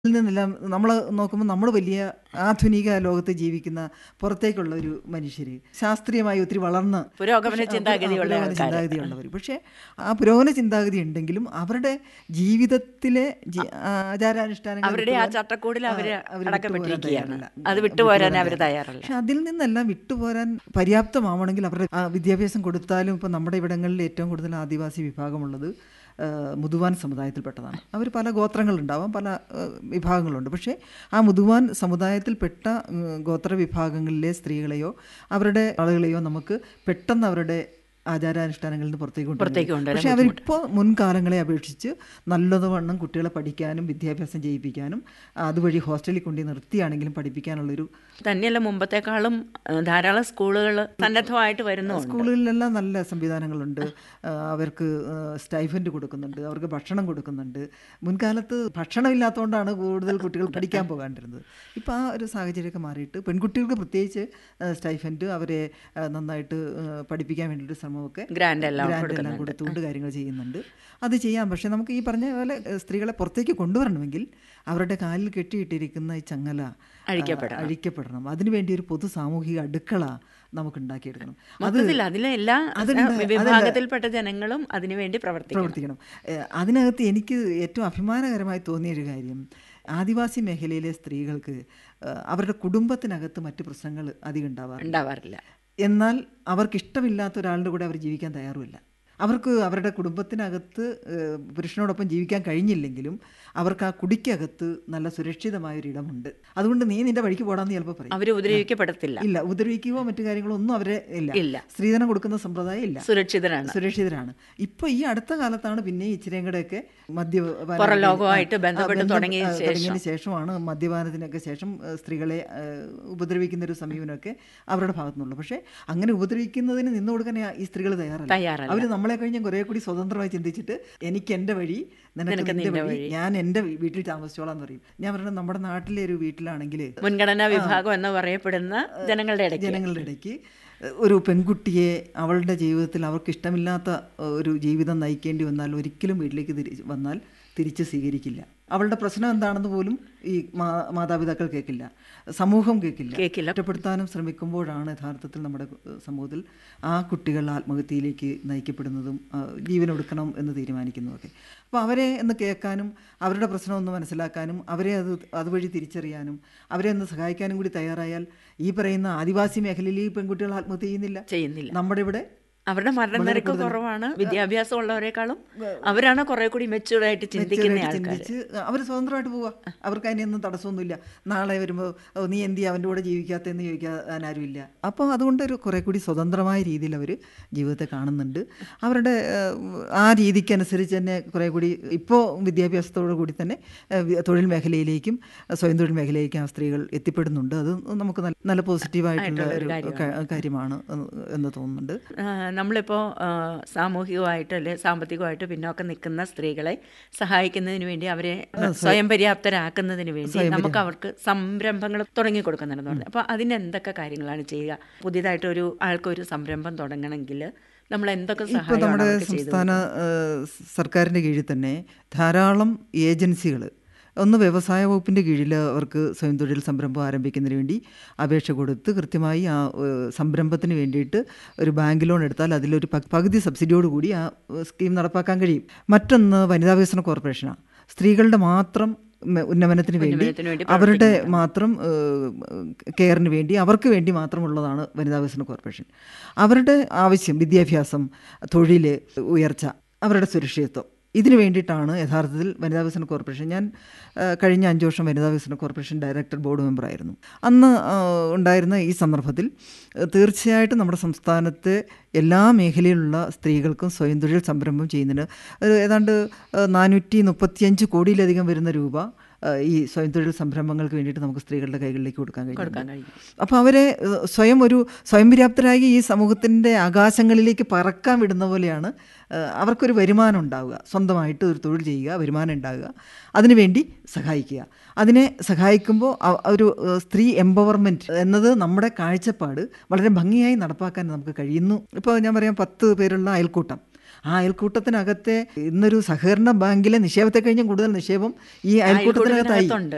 ഇതിൽ നിന്നെല്ലാം നമ്മൾ നോക്കുമ്പോൾ നമ്മൾ വലിയ ആധുനിക ലോകത്ത് ജീവിക്കുന്ന പുറത്തേക്കുള്ള ഒരു മനുഷ്യർ ശാസ്ത്രീയമായി ഒത്തിരി വളർന്ന് പുരോഗമന പക്ഷേ, ആ, ചിന്താഗതിയുള്ള പുരോഗമന ആൾക്കാര്. ചിന്താഗതിയുള്ളവർ പക്ഷേ ആ പുരോഗമന ചിന്താഗതി ഉണ്ടെങ്കിലും അവരുടെ ജീവിതത്തിലെ ജി- ആചാരാനുഷ്ഠാനങ്ങൾ അവരുടെ ആ വിട്ടുപോകാൻ- ചട്ടക്കൂടിൽ അവര് ആ, അവര് അടക്കപ്പെട്ടിരിക്കുകയാണ് വിട്ടുപോകാൻ അത് വിട്ടുപോരാൻ അവർ തയ്യാറല്ല. തയ്യാറല്ല പക്ഷെ അതിൽ നിന്നെല്ലാം വിട്ടുപോരാൻ പര്യാപ്തമാവണമെങ്കിൽ അവരുടെ ആ, വിദ്യാഭ്യാസം കൊടുത്താലും ഇപ്പോൾ നമ്മുടെ ഇവിടങ്ങളിൽ ഏറ്റവും കൂടുതൽ ആദിവാസി വിഭാഗമുള്ളത് ആ, മുതുവാൻ സമുദായത്തിൽപ്പെട്ടതാണ് അവർ പല ഗോത്രങ്ങളുണ്ടാവാം പല ആ, വിഭാഗങ്ങളുണ്ട് പക്ഷേ ആ മുതുവാൻ സമുദായത്തിൽപ്പെട്ട ഉം, ഗോത്ര വിഭാഗങ്ങളിലെ സ്ത്രീകളെയോ അവരുടെ ആളുകളെയോ നമുക്ക് പെട്ടെന്ന് അവരുടെ ആചാരാനുഷ്ഠാനങ്ങളിൽ നിന്ന് പുറത്തേക്ക് കൊണ്ടുവരാൻ പുറത്തേക്ക് കൊണ്ടുവരാൻ പക്ഷേ അവരിപ്പോൾ മുൻകാലങ്ങളെ അപേക്ഷിച്ച് നല്ലതുവണ്ണം കുട്ടികളെ പഠിക്കാനും വിദ്യാഭ്യാസം ചെയ്യിപ്പിക്കാനും അതുവഴി ഹോസ്റ്റലിൽ കൊണ്ടുപോയി നിർത്തിയാണെങ്കിലും പഠിപ്പിക്കാനുള്ളൊരു തന്നെയല്ല മുമ്പത്തെക്കാളും ആ, ധാരാളം സ്കൂളുകൾ സന്നദ്ധമായിട്ട് വരുന്നുണ്ട് സ്കൂളുകളിലെല്ലാം നല്ല സംവിധാനങ്ങളുണ്ട് ആ, അവർക്ക് സ്റ്റൈഫൻഡ് കൊടുക്കുന്നുണ്ട് അവർക്ക് ഭക്ഷണം കൊടുക്കുന്നുണ്ട് മുൻകാലത്ത് ഭക്ഷണമില്ലാത്തതുകൊണ്ടാണ് കൂടുതൽ കുട്ടികൾ പഠിക്കാൻ പോകാണ്ടിരുന്നത് ഇപ്പോൾ ആ ഒരു സാഹചര്യമൊക്കെ മാറിയിട്ട് പെൺകുട്ടികൾക്ക് പ്രത്യേകിച്ച് സ്റ്റൈഫൻഡ് അവരെ ആ, നന്നായിട്ട് ആ, പഠിപ്പിക്കാൻ വേണ്ടിയിട്ട് ശ്രമമൊക്കെ ഗ്രാൻഡ് എല്ലാം ഗ്രാൻഡ് എല്ലാം കൊടുക്കുന്നുണ്ട് കൊടുത്തുകൊണ്ട് കാര്യങ്ങൾ ചെയ്യുന്നുണ്ട് അത് ചെയ്യാം പക്ഷെ നമുക്ക് ഈ പറഞ്ഞ പോലെ ഏഹ്, സ്ത്രീകളെ പുറത്തേക്ക് കൊണ്ടുവരണമെങ്കിൽ അവരുടെ കാലിൽ കെട്ടിയിട്ടിരിക്കുന്ന ഈ ചങ്ങല ആ, അഴിക്കപ്പെടണം. അഴിക്കപ്പെടണം അതിനുവേണ്ടി ഒരു പൊതു സാമൂഹിക അടുക്കള നമുക്ക് ഉണ്ടാക്കിയെടുക്കണം അത് മൊത്തത്തിൽ അതിലെ എല്ലാ അതുണ്ട്. വിഭാഗത്തിൽപ്പെട്ട ജനങ്ങളും അതിനുവേണ്ടി പ്രവർത്തിക്കണം പ്രവർത്തിക്കണം ഏഹ്, അതിനകത്ത് എനിക്ക് ഏറ്റവും അഭിമാനകരമായി തോന്നിയൊരു കാര്യം ആദിവാസി മേഖലയിലെ സ്ത്രീകൾക്ക് ഏഹ്, അവരുടെ കുടുംബത്തിനകത്ത് മറ്റ് പ്രശ്നങ്ങൾ അധികം ഉണ്ടാവാറുണ്ട് ഉണ്ടാവാറില്ല എന്നാൽ അവർക്ക് ഇഷ്ടമില്ലാത്ത ഒരാളുടെ കൂടെ അവർ ജീവിക്കാൻ തയ്യാറുമില്ല അവർക്ക് അവരുടെ കുടുംബത്തിനകത്ത് ഏഹ്, പുരുഷനോടൊപ്പം ജീവിക്കാൻ കഴിഞ്ഞില്ലെങ്കിലും അവർക്ക് ആ കുടിക്കകത്ത് നല്ല സുരക്ഷിതമായ ഒരു ഇടമുണ്ട് അതുകൊണ്ട് നീ നിന്റെ വഴിക്ക് പോടാന്ന് ചിലപ്പോൾ പറയും അവര് ഉപദ്രവിക്കപ്പെടത്തില്ല ഇല്ല ഉപദ്രവിക്കുകയോ മറ്റു കാര്യങ്ങളോ ഒന്നും അവരെ ഇല്ല ഇല്ല. സ്ത്രീധനം കൊടുക്കുന്ന സമ്പ്രദായം ഇല്ല സുരക്ഷിതരാണ് സുരക്ഷിതരാണ് ഇപ്പൊ ഈ അടുത്ത കാലത്താണ് പിന്നെ ഇച്ചിരിയും കൂടെയൊക്കെ മദ്യപാന പുറം ലോകവുമായിട്ട് ആ, ബന്ധപ്പെട്ട് ബന്ധം, തുടങ്ങിയ ആ, ശേഷം. തുടങ്ങിയതിന് ശേഷമാണ് മദ്യപാനത്തിനൊക്കെ ശേഷം ആ, സ്ത്രീകളെ ആ, ഉപദ്രവിക്കുന്ന ഒരു സമീപനമൊക്കെ അവരുടെ ഭാഗത്തു നിന്നുള്ളൂ പക്ഷേ അങ്ങനെ ഉപദ്രവിക്കുന്നതിന് നിന്നു കൊടുക്കാൻ ഈ സ്ത്രീകൾ തയ്യാറല്ല തയ്യാറല്ല. അവർ നമ്മളെ കഴിഞ്ഞ് കുറെ കൂടി സ്വതന്ത്രമായി ചിന്തിച്ചിട്ട് എനിക്ക് എൻ്റെ വഴി നിനക്ക് നിന്റെ വഴി ഞാൻ എൻ്റെ വീട്ടിൽ താമസിച്ചോളാം എന്ന് പറയും ഞാൻ പറയുന്നത് നമ്മുടെ നാട്ടിലെ ഒരു വീട്ടിലാണെങ്കിൽ മുൻഗണനാ വിഭാഗം എന്ന് പറയപ്പെടുന്ന ജനങ്ങളുടെ ഇടയ്ക്ക് ജനങ്ങളുടെ ഇടയ്ക്ക് ഒരു പെൺകുട്ടിയെ അവളുടെ ജീവിതത്തിൽ അവർക്ക് ഇഷ്ടമില്ലാത്ത ഒരു ജീവിതം നയിക്കേണ്ടി വന്നാൽ ഒരിക്കലും വീട്ടിലേക്ക് തിരി വന്നാൽ തിരിച്ച് സ്വീകരിക്കില്ല അവളുടെ പ്രശ്നം എന്താണെന്ന് പോലും ഈ മാ- മാതാപിതാക്കൾ കേൾക്കില്ല സമൂഹം കേൾക്കില്ല കേൾക്കില്ല. ഒറ്റപ്പെടുത്താനും ശ്രമിക്കുമ്പോഴാണ് യഥാർത്ഥത്തിൽ നമ്മുടെ ഏഹ്, സമൂഹത്തിൽ ആ കുട്ടികൾ ആത്മഹത്യയിലേക്ക് നയിക്കപ്പെടുന്നതും ആ, ജീവനൊടുക്കണം എന്ന് തീരുമാനിക്കുന്നതൊക്കെ അപ്പോൾ അവരെ ഒന്ന് കേൾക്കാനും അവരുടെ പ്രശ്നം ഒന്ന് മനസ്സിലാക്കാനും അവരെ അത് അതുവഴി തിരിച്ചറിയാനും അവരെ ഒന്ന് സഹായിക്കാനും കൂടി തയ്യാറായാൽ ഈ പറയുന്ന ആദിവാസി മേഖലയിൽ ഈ പെൺകുട്ടികൾ ആത്മഹത്യ ചെയ്യുന്നില്ല ചെയ്യുന്നില്ല നമ്മുടെ ഇവിടെ അവരുടെ മരണനിരക്ക് കുറവാണ് വിദ്യാഭ്യാസം ഉള്ളവരെക്കാളും അവരാണ് കുറെ കൂടി മെച്ചൂർഡ് ആയിട്ട് ചിന്തിക്കുന്ന ആൾക്കാർ ചിന്തിച്ച് അവർ സ്വതന്ത്രമായിട്ട് പോവാ അവർക്ക് അതിനൊന്നും തടസ്സമൊന്നുമില്ല നാളെ വരുമ്പോൾ "ഓ, നീ എന്തി അവൻ്റെ കൂടെ ജീവിക്കാത്തെന്ന് ചോദിക്കാൻ ആരുമില്ല അപ്പോൾ അതുകൊണ്ട് ഒരു കുറെ കൂടി സ്വതന്ത്രമായ രീതിയിൽ അവർ ജീവിതത്തെ കാണുന്നുണ്ട് അവരുടെ ഏഹ്, ആ രീതിക്കനുസരിച്ച് തന്നെ കുറെ കൂടി ഇപ്പോൾ വിദ്യാഭ്യാസത്തോടു കൂടി തന്നെ ഏഹ്, വി- തൊഴിൽ മേഖലയിലേക്കും ഏഹ്, സ്വയം തൊഴിൽ മേഖലയിലേക്കും ആ സ്ത്രീകൾ എത്തിപ്പെടുന്നുണ്ട് അത് നമുക്ക് നല്ല നല്ല പോസിറ്റീവായിട്ടുള്ള ഒരു ക- കാര്യമാണ് എന്ന് എന്ന് തോന്നുന്നുണ്ട് ആ, നമ്മളിപ്പോൾ ആ, സാമൂഹികമായിട്ട് അല്ലെ സാമ്പത്തികമായിട്ട് പിന്നോക്കം നിൽക്കുന്ന സ്ത്രീകളെ സഹായിക്കുന്നതിന് വേണ്ടി അവരെ സ്വയം പര്യാപ്തരാക്കുന്നതിന് വേണ്ടി നമുക്ക് അവർക്ക് സംരംഭങ്ങൾ തുടങ്ങി കൊടുക്കുന്നുണ്ടെന്ന് പറഞ്ഞു അപ്പോൾ അതിന് എന്തൊക്കെ കാര്യങ്ങളാണ് ചെയ്യുക പുതിയതായിട്ട് ഒരു ആൾക്കൊരു സംരംഭം തുടങ്ങണമെങ്കിൽ നമ്മൾ എന്തൊക്കെ ഇപ്പോൾ സഹായമാണ് നമ്മുടെ അവർക്ക് ചെയ്തു സംസ്ഥാന ഏഹ്, സർക്കാരിൻ്റെ കീഴിൽ തന്നെ ധാരാളം ഏജൻസികൾ ഒന്ന് വ്യവസായ വകുപ്പിൻ്റെ കീഴിൽ അവർക്ക് സ്വയം തൊഴിൽ സംരംഭം ആരംഭിക്കുന്നതിന് വേണ്ടി അപേക്ഷ കൊടുത്ത് കൃത്യമായി ആ ഏഹ്, സംരംഭത്തിന് വേണ്ടിയിട്ട് ഒരു ബാങ്ക് ലോൺ എടുത്താൽ അതിലൊരു പ- പകുതി സബ്സിഡിയോടുകൂടി ആ ഏഹ്, സ്കീം നടപ്പാക്കാൻ കഴിയും മറ്റൊന്ന് വനിതാ വികസന കോർപ്പറേഷനാണ് സ്ത്രീകളുടെ മാത്രം ഉം, ഉന്നമനത്തിന് വേണ്ടി ഉന്നമനത്തിന് വേണ്ടി അവരുടെ മാത്രം ഏഹ്, കെയറിന് വേണ്ടി അവർക്ക് വേണ്ടി മാത്രമുള്ളതാണ് വനിതാ വികസന കോർപ്പറേഷൻ അവരുടെ ആവശ്യം വിദ്യാഭ്യാസം തൊഴിൽ ഉയർച്ച അവരുടെ സുരക്ഷിതത്വം ഇതിനു വേണ്ടിയിട്ടാണ് യഥാർത്ഥത്തിൽ വനിതാ വികസന കോർപ്പറേഷൻ ഞാൻ ആ, കഴിഞ്ഞ അഞ്ച് വർഷം വനിതാ വികസന കോർപ്പറേഷൻ ഡയറക്ടർ ബോർഡ് മെമ്പറായിരുന്നു അന്ന് ആ, ഉണ്ടായിരുന്ന ഈ സന്ദർഭത്തിൽ ആ, തീർച്ചയായിട്ടും നമ്മുടെ സംസ്ഥാനത്തെ എല്ലാ മേഖലയിലുള്ള സ്ത്രീകൾക്കും സ്വയം തൊഴിൽ സംരംഭം ചെയ്യുന്നതിന് ഒരു ഏതാണ്ട് നാനൂറ്റി മുപ്പത്തിയഞ്ച് കോടിയിലധികം വരുന്ന രൂപ ആ, ഈ സ്വയം തൊഴിൽ സംരംഭങ്ങൾക്ക് വേണ്ടിയിട്ട് നമുക്ക് സ്ത്രീകളുടെ കൈകളിലേക്ക് കൊടുക്കാൻ കൊടുക്കാൻ കഴിയും കഴിയും അപ്പോൾ അവരെ ഏഹ്, സ്വയം ഒരു സ്വയം പര്യാപ്തരായി ഈ സമൂഹത്തിൻ്റെ ആകാശങ്ങളിലേക്ക് പറക്കാൻ വിടുന്ന പോലെയാണ് ഏഹ്, അവർക്കൊരു വരുമാനം ഉണ്ടാവുക സ്വന്തമായിട്ട് ഒരു തൊഴിൽ ചെയ്യുക വരുമാനം ഉണ്ടാവുക അതിനുവേണ്ടി സഹായിക്കുക അതിനെ സഹായിക്കുമ്പോൾ അ- ഒരു ഏഹ്, സ്ത്രീ എംപവർമെൻറ്റ് എന്നത് നമ്മുടെ കാഴ്ചപ്പാട് വളരെ ഭംഗിയായി നടപ്പാക്കാൻ നമുക്ക് കഴിയുന്നു ഇപ്പോൾ ഞാൻ പറയാം പത്ത് പേരുള്ള അയൽക്കൂട്ടം ആ അയൽക്കൂട്ടത്തിനകത്തെ ഇന്നൊരു സഹകരണ ബാങ്കിലെ നിക്ഷേപത്തെ കഴിഞ്ഞും കൂടുതൽ നിക്ഷേപം ഈ അയൽക്കൂട്ടത്തിനകത്തായി അയൽക്കൂട്ടത്തിനകത്തുണ്ട്